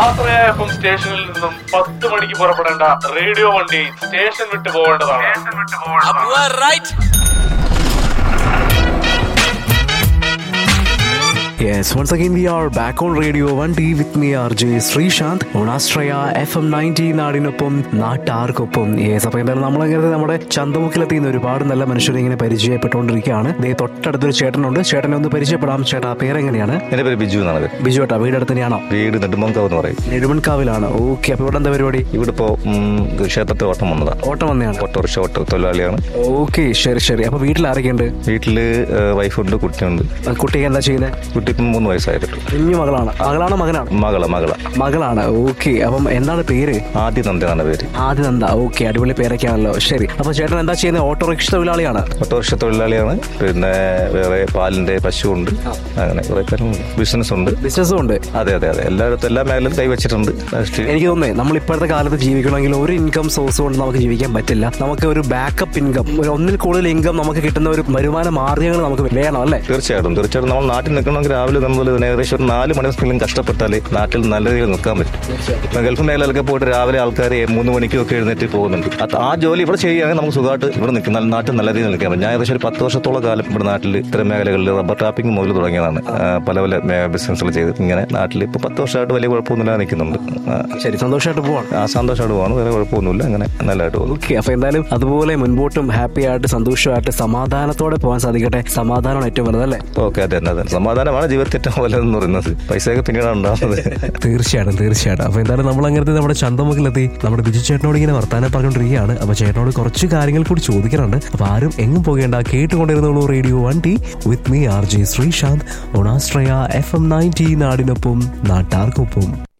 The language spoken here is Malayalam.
ആശ്രയ എഫ് എം സ്റ്റേഷനിൽ നിന്നും പത്ത് മണിക്ക് പുറപ്പെടേണ്ട റേഡിയോ വണ്ടി സ്റ്റേഷൻ വിട്ടു പോകേണ്ടതാണ് right Yes, once again we are back on Radio 1D with me RJ Srishant on Astraya FM 90 നാടിനൊപ്പം നാട്ടാർക്കൊപ്പം യെസ് അപ്പോൾ എന്തായാലും നമ്മളങ്ങനെ നമ്മുടെ ചന്തമുക്കിലെത്തിയുന്ന ഒരുപാട് നല്ല മനുഷ്യരെ ഇങ്ങനെ പരിചയപ്പെട്ടുകൊണ്ടിരിക്കുകയാണ് ദേ തൊട്ടടുത്തൊരു ചേട്ടനുണ്ട് ചേട്ടനെ ഒന്ന് പരിചയപ്പെടാം ചേട്ടാ പേരെങ്ങനെയാണ് എന്റെ പേര് ബിജു എന്നാണ് പേര് ബിജു ചേട്ടാ വീട് അടുത്ത് തന്നെയാണോ വീട് നെടുമ്പങ്കാവ് എന്ന് പറയും നെടുമൺകാവിലാണ് ഓക്കെ അപ്പോൾ ഇവിടെ എന്താ പരിപാടി ഇവിടെ ഇപ്പോ ക്ഷേത്രത്തിൽ ഓട്ടം വന്നതാ ഓട്ടം വന്നെയാണ് ഓട്ടോറിക്ഷ ഓട്ടോ തൊഴിലാളിയാണ് ഓക്കെ ശരി ശരി അപ്പോൾ വീട്ടിൽ ആരൊക്കെയുണ്ട് വീട്ടില് വൈഫുണ്ട് കുട്ടിയുണ്ട് ആ, കുട്ടിക്ക് എന്താ ചെയ്യുന്നത് കുട്ടി ഇപ്പം മൂന്ന് വയസ്സായിട്ടുള്ളൂ കുഞ്ഞു മകളാണ് മകളാണോ മകനാണ് മകള മകള മകളാണ് ഓക്കെ അപ്പം എന്താണ് പേര് ആദ്യ നന്ദനാണ് പേര് ആദ്യം എന്താ ഓക്കെ അടിപൊളി പേരൊക്കെയാണല്ലോ ശരി അപ്പൊ ചേട്ടൻ എന്താ ചെയ്യുന്നത് ഓട്ടോറിക്ഷ തൊഴിലാളിയാണ് ഓട്ടോറിക്ഷ തൊഴിലാളിയാണ് പിന്നെ വേറെ പാലിന്റെ പശുവുണ്ട് അങ്ങനെ കുറെ കാര്യങ്ങളുണ്ട് ബിസിനസ് ഉണ്ട് ബിസിനസ്സും ഉണ്ട് അതെ അതെ അതെ എല്ലായിടത്തും എല്ലാ മേഖലയിലും കൈവച്ചിട്ടുണ്ട് രാഷ്ട്രീയ എനിക്ക് തോന്നുന്നേ നമ്മൾ ഇപ്പോഴത്തെ കാലത്ത് ജീവിക്കണമെങ്കിൽ ഒരു ഇൻകം സോഴ്സ് കൊണ്ട് നമുക്ക് ജീവിക്കാൻ പറ്റില്ല നമുക്ക് ഒരു ബാക്കപ്പ് ഇൻകം ഒരു ഒന്നിൽ കൂടുതൽ ഇൻകം നമുക്ക് കിട്ടുന്ന ഒരു വരുമാന മാർഗ്ഗങ്ങൾ നമുക്ക് വേണം അല്ലേ തീർച്ചയായിട്ടും തീർച്ചയായിട്ടും നമ്മൾ നാട്ടിൽ നിൽക്കണമെങ്കിൽ രാവിലെ നമ്മൾ ഏകദേശം ഒരു നാല് മണിക്കൂറെങ്കിലും കഷ്ടപ്പെട്ടാലേ നാട്ടിൽ നല്ല രീതിയിൽ നിൽക്കാൻ പറ്റും ഇപ്പം ഗൾഫ് മേഖലയിലൊക്കെ പോയിട്ട് രാവിലെ ആൾക്കാർ മൂന്ന് മണിക്കും ഒക്കെ എഴുന്നേറ്റ് പോകുന്നുണ്ട് അത് ആ ജോലി ഇവിടെ ചെയ്യുകയാണെങ്കിൽ നമുക്ക് സുഖമായിട്ട് ഇവിടെ നിൽക്കും നല്ല നാട്ടിൽ നല്ല രീതിയിൽ നിൽക്കാൻ പറ്റും ഞാൻ ഏകദേശം ഒരു പത്ത് വർഷത്തോളം കാലം ഇവിടെ നാട്ടിൽ ഇത്തരം മേഖലകളിൽ റബ്ബർ ടാപ്പിംഗ് മുതൽ തുടങ്ങിയതാണ് ആ, പല പല ബിസിനസ്സുകൾ ചെയ്ത് ഇങ്ങനെ നാട്ടിൽ ഇപ്പോൾ പത്ത് വർഷമായിട്ട് വലിയ കുഴപ്പമൊന്നുമില്ല നിൽക്കുന്നുണ്ട് ആ, ശരി സന്തോഷമായിട്ട് പോവാണ് ആ സന്തോഷമായിട്ട് പോകണം വേറെ കുഴപ്പമൊന്നുമില്ല അങ്ങനെ നല്ലതായിട്ട് പോകുന്നു ഓക്കെ അപ്പൊ എന്തായാലും അതുപോലെ മുൻപോട്ടും ഹാപ്പി ആയിട്ട് സന്തോഷമായിട്ട് സമാധാനത്തോടെ പോകാൻ സാധിക്കട്ടെ സമാധാനമാണ് ഏറ്റവും വലുതല്ലേ ഓക്കെ അതെ അതെ സമാധാനമാണ് ജീവിതത്തിൽ ഏറ്റവും വലുതെന്ന് പറയുന്നത് പൈസയൊക്കെ പിന്നീടാണ് ഉണ്ടാകുന്നത് തീർച്ചയായിട്ടും തീർച്ചയായിട്ടും അപ്പൊ എന്തായാലും നമ്മൾ അങ്ങനത്തെ നമ്മുടെ ചന്തമുക്കിലെത്തി നമ്മുടെ ബിജു ചേട്ടനോട് ഇങ്ങനെ വർത്താനം പറഞ്ഞുകൊണ്ടിരിക്കുകയാണ് അപ്പൊ ചേട്ടനോട് കുറച്ച് കാര്യങ്ങൾ കൂടി ചോദിക്കാനുണ്ട് അപ്പൊ ആരും എങ്ങും പോകേണ്ട കേട്ടുകൊണ്ടിരുന്നുള്ളൂ radio one tea with me R J Sreesanth ഒണാസ്ട്രയ എഫ് എം നയൻറ്റി നാടിനൊപ്പം നാട്ടാർക്കൊപ്പം